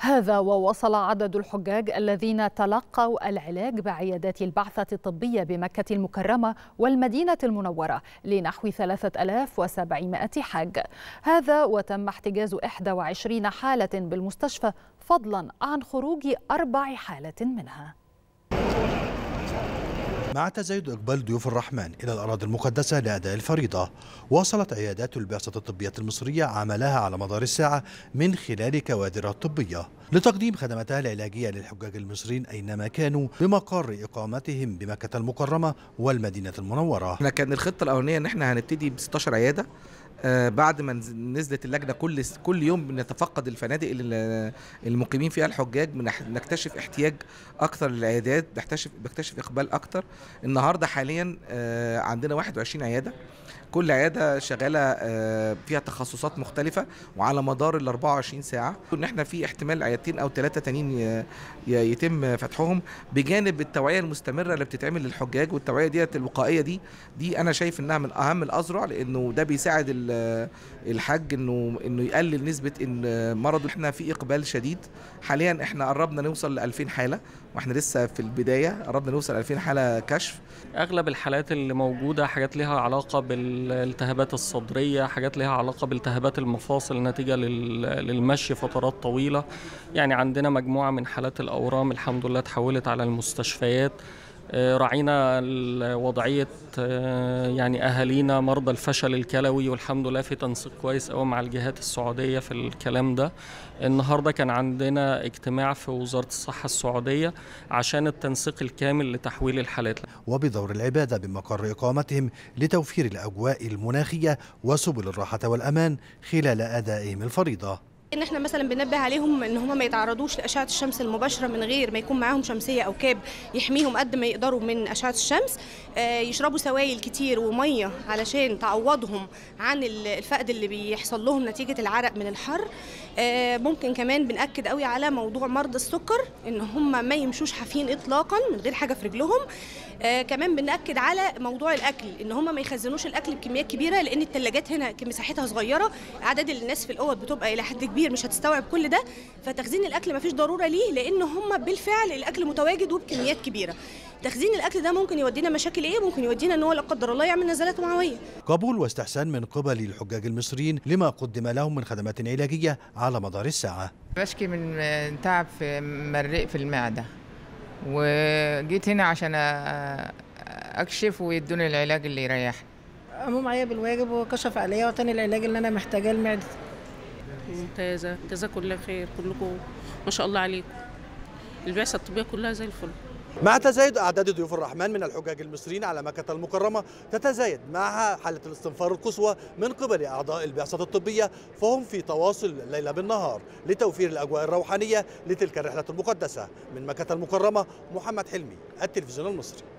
هذا ووصل عدد الحجاج الذين تلقوا العلاج بعيادات البعثة الطبية بمكة المكرمة والمدينة المنورة لنحو 3700 حاج هذا وتم احتجاز 21 حالة بالمستشفى فضلا عن خروج أربع حالة منها مع تزايد إقبال ضيوف الرحمن إلى الأراضي المقدسة لأداء الفريضة واصلت عيادات البعثة الطبية المصرية عملها على مدار الساعة من خلال كوادرها الطبية لتقديم خدماتها العلاجية للحجاج المصريين أينما كانوا بمقر إقامتهم بمكة المكرمة والمدينة المنورة احنا كان الخطة الأولانية إن احنا هنبتدي ب 16 عيادة آه، بعد ما نز- نزلت اللجنه كل كل يوم بنتفقد الفنادق اللي المقيمين فيها الحجاج بنح- بنكتشف احتياج اكثر للعيادات بنكتشف بنكتشف اقبال اكتر النهارده حاليا آه، عندنا 21 عياده كل عياده شغاله آه، فيها تخصصات مختلفه وعلى مدار ال 24 ساعه ان احنا في احتمال عيادتين او ثلاثه تانيين ي- ي- يتم فتحهم بجانب التوعيه المستمره اللي بتتعمل للحجاج والتوعيه ديت الوقائيه دي دي انا شايف انها من اهم الاذرع لانه ده بيساعد ال- الحاج انه انه يقلل نسبه ان مرض احنا في اقبال شديد حاليا احنا قربنا نوصل ل 2000 حاله واحنا لسه في البدايه قربنا نوصل ل 2000 حاله كشف اغلب الحالات اللي موجوده حاجات ليها علاقه بالالتهابات الصدريه حاجات ليها علاقه بالتهابات المفاصل نتيجه لل- للمشي فترات طويله يعني عندنا مجموعه من حالات الاورام الحمد لله اتحولت على المستشفيات آه، راعينا ال- وضعيه آه، يعني اهالينا مرضى الفشل الكلوي والحمد لله في تنسيق كويس قوي مع الجهات السعوديه في الكلام ده النهارده كان عندنا اجتماع في وزاره الصحه السعوديه عشان التنسيق الكامل لتحويل الحالات وبدور العبادة بمقر إقامتهم لتوفير الأجواء المناخية وسبل الراحة والأمان خلال أدائهم الفريضة ان احنا مثلا بننبه عليهم ان هم ما يتعرضوش لاشعه الشمس المباشره من غير ما يكون معاهم شمسيه او كاب يحميهم قد ما يقدروا من اشعه الشمس آه، يشربوا سوائل كتير وميه علشان تعوضهم عن ال- الفقد اللي بيحصل لهم نتيجه العرق من الحر آه، ممكن كمان بنأكد قوي على موضوع مرضى السكر ان هم ما يمشوش حافين اطلاقا من غير حاجه في رجلهم آه، كمان بنأكد على موضوع الاكل ان هم ما يخزنوش الاكل بكميات كبيره لان الثلاجات هنا مساحتها صغيره عدد الناس في الاوض بتبقى الى حد كبير مش هتستوعب كل ده فتخزين الاكل ما فيش ضروره ليه لان هم بالفعل الاكل متواجد وبكميات كبيره تخزين الاكل ده ممكن يودينا مشاكل ايه ممكن يودينا ان هو لا قدر الله يعمل نزلات معويه قبول واستحسان من قبل الحجاج المصريين لما قدم لهم من خدمات علاجية على مدار الساعة بشكي من تعب في مريء في المعدة وجيت هنا عشان أ- أكشف ويدوني العلاج اللي يريحني قاموا معايا بالواجب وكشف عليا وتاني العلاج اللي انا محتاجاه لمعدتي ممتازة جزاكم الله خير كلكم ما شاء الله عليكم البعثة الطبية كلها زي الفل مع تزايد أعداد ضيوف الرحمن من الحجاج المصريين على مكة المكرمة تتزايد معها حالة الاستنفار القصوى من قبل أعضاء البعثة الطبية فهم في تواصل ليلة بالنهار لتوفير الأجواء الروحانية لتلك الرحلة المقدسة من مكة المكرمة محمد حلمي التلفزيون المصري